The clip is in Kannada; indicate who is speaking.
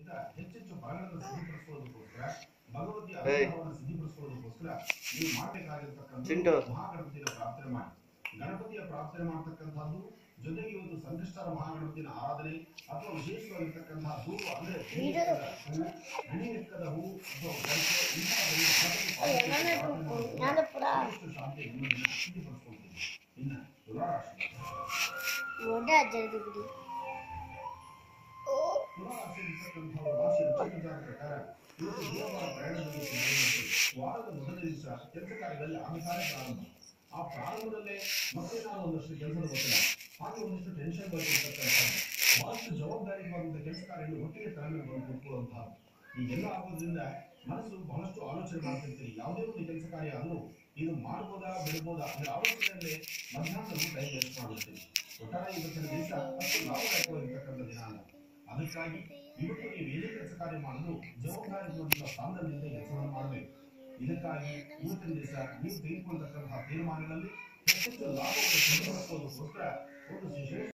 Speaker 1: ಮಾಡೋದಕ್ಕಿಂತ ಹೆಚ್ಚೆಚ್ಚು ಫಲಗಳನ್ನು ಸಿದ್ಧಪಡಿಸುವುದಕ್ಕೋಸ್ಕರ ಭಗವತಿಯ
Speaker 2: ಏಯ್.
Speaker 1: ಅನುಗ್ರಹವನ್ನು ಸಿದ್ಧಪಡಿಸುವುದಕ್ಕೋಸ್ಕರ ನೀವು ಮಾಡಬೇಕಾಗಿರ್ತಕ್ಕಂಥ
Speaker 2: ಚಿಂಟು.
Speaker 1: ಮಹಾಗಣಪತಿಯ ಪ್ರಾರ್ಥನೆ ಮಾಡಿ ಗಣಪತಿಯ ಪ್ರಾರ್ಥನೆ ಮಾಡತಕ್ಕಂಥದ್ದು ಜೊತೆಗೆ ಇವತ್ತು ಸಂಕಷ್ಟರ ಮಹಾಗಣಪತಿಯ ಆರಾಧನೆ ಅಥವಾ ವಿಶೇಷವಾಗಿರ್ತಕ್ಕಂತಹ ಹೂವು ಅಂದ್ರೆ ಹಣಿವೆಕ್ಕದ ಹೂವು ಅಥವಾ ಗರಿಕೆ, ಇಂತಹದನ್ನು ಗಣಪತಿ ಪ್ರಾರ್ಥನೆ ಮಾಡೋದ್ರಿಂದ
Speaker 3: ಜ್ಞಾನಪುರ
Speaker 1: ಸಾಕಷ್ಟು ಶಾಂತಿ ನೆಮ್ಮದಿಯನ್ನು ಸಿದ್ಧಪಡಿಸ್ಕೊಳ್ತೀವಿ ಇನ್ನು ತುಲಾರಾಶಿ
Speaker 3: ಒಡ ಅಜ್ಜರದು ಬಿಡಿ
Speaker 1: ತುಲಾರಾಶಿಯಲ್ಲಿರ್ತಕ್ಕಂತಹ ರಾಶಿ ನಕ್ಷತ್ರದ ಪ್ರಕಾರ ಇವತ್ತು ದೇವರ ಪ್ರಯಾಣದಲ್ಲಿ ಸಂಬಂಧಿಸಿ ವಾರದ ಮೊದಲ ದಿವಸ ಕೆಲಸ ಕಾರ್ಯದಲ್ಲಿ ಆಗುತ್ತಾರೆ ಪ್ರಾರಂಭ ಆ ಪ್ರಾರಂಭದಲ್ಲೇ ಮತ್ತೆ ನಾನು ಒಂದಷ್ಟು ಕೆಲಸದ ಒತ್ತಡ ಹಾಗೆ ಒಂದಷ್ಟು ಟೆನ್ಷನ್ ಬರ್ತಿರ್ತಕ್ಕಂಥದ್ದು ಬಹಳಷ್ಟು ಜವಾಬ್ದಾರಿಯಾದಂತಹ ಕೆಲಸ ಕಾರ್ಯಗಳು ಒಟ್ಟಿಗೆ ತಲೆ ಮೇಲೆ ಬಂದು ಕೂತ್ಕೊಳ್ಳುವಂತಹ ಈಗೆಲ್ಲ ಆಗೋದ್ರಿಂದ ಮನಸ್ಸು ಬಹಳಷ್ಟು ಆಲೋಚನೆ ಮಾಡ್ತಿರ್ತೀರಿ ಯಾವುದೇ ಒಂದು ಕೆಲಸ ಕಾರ್ಯ ಆದರೂ ಇದು ಮಾಡ್ಬೋದಾ ಬಿಡ್ಬೋದಾ ಅಂದ್ರೆ ಆಲೋಚನೆಯಲ್ಲೇ ಮಧ್ಯಾಹ್ನದಲ್ಲಿ ಟೈಮ್ ವೇಸ್ಟ್ ಮಾಡುತ್ತೀವಿ ಒಟ್ಟಾರೆ ಇವತ್ತಿನ ದಿವಸ ಅಷ್ಟು ಲಾಭದಾಯಕವಾಗಿರ್ತಕ್ಕಂಥ ದಿನ ಅಲ್ಲ ಅದಕ್ಕಾಗಿ ಇವತ್ತು ನೀವು ಏನೇ ಕೆಲಸ ಕಾರ್ಯ ಮಾಡಿದ್ರು ಜವಾಬ್ದಾರಿ ಸ್ಥಾನದಿಂದ ಕೆಲಸವನ್ನು ಮಾಡಬೇಕು ಇದಕ್ಕಾಗಿ ಇವತ್ತಿನ ದಿವಸ ನೀವು ತೆಗೆದುಕೊಳ್ತಕ್ಕಂತಹ ತೀರ್ಮಾನಗಳಲ್ಲಿ ಹೆಚ್ಚೆಚ್ಚು ಲಾಭವನ್ನು ಸಂಗ್ರಹಿಸುವುದಕ್ಕೋಸ್ಕರ ಒಂದು ವಿಶೇಷ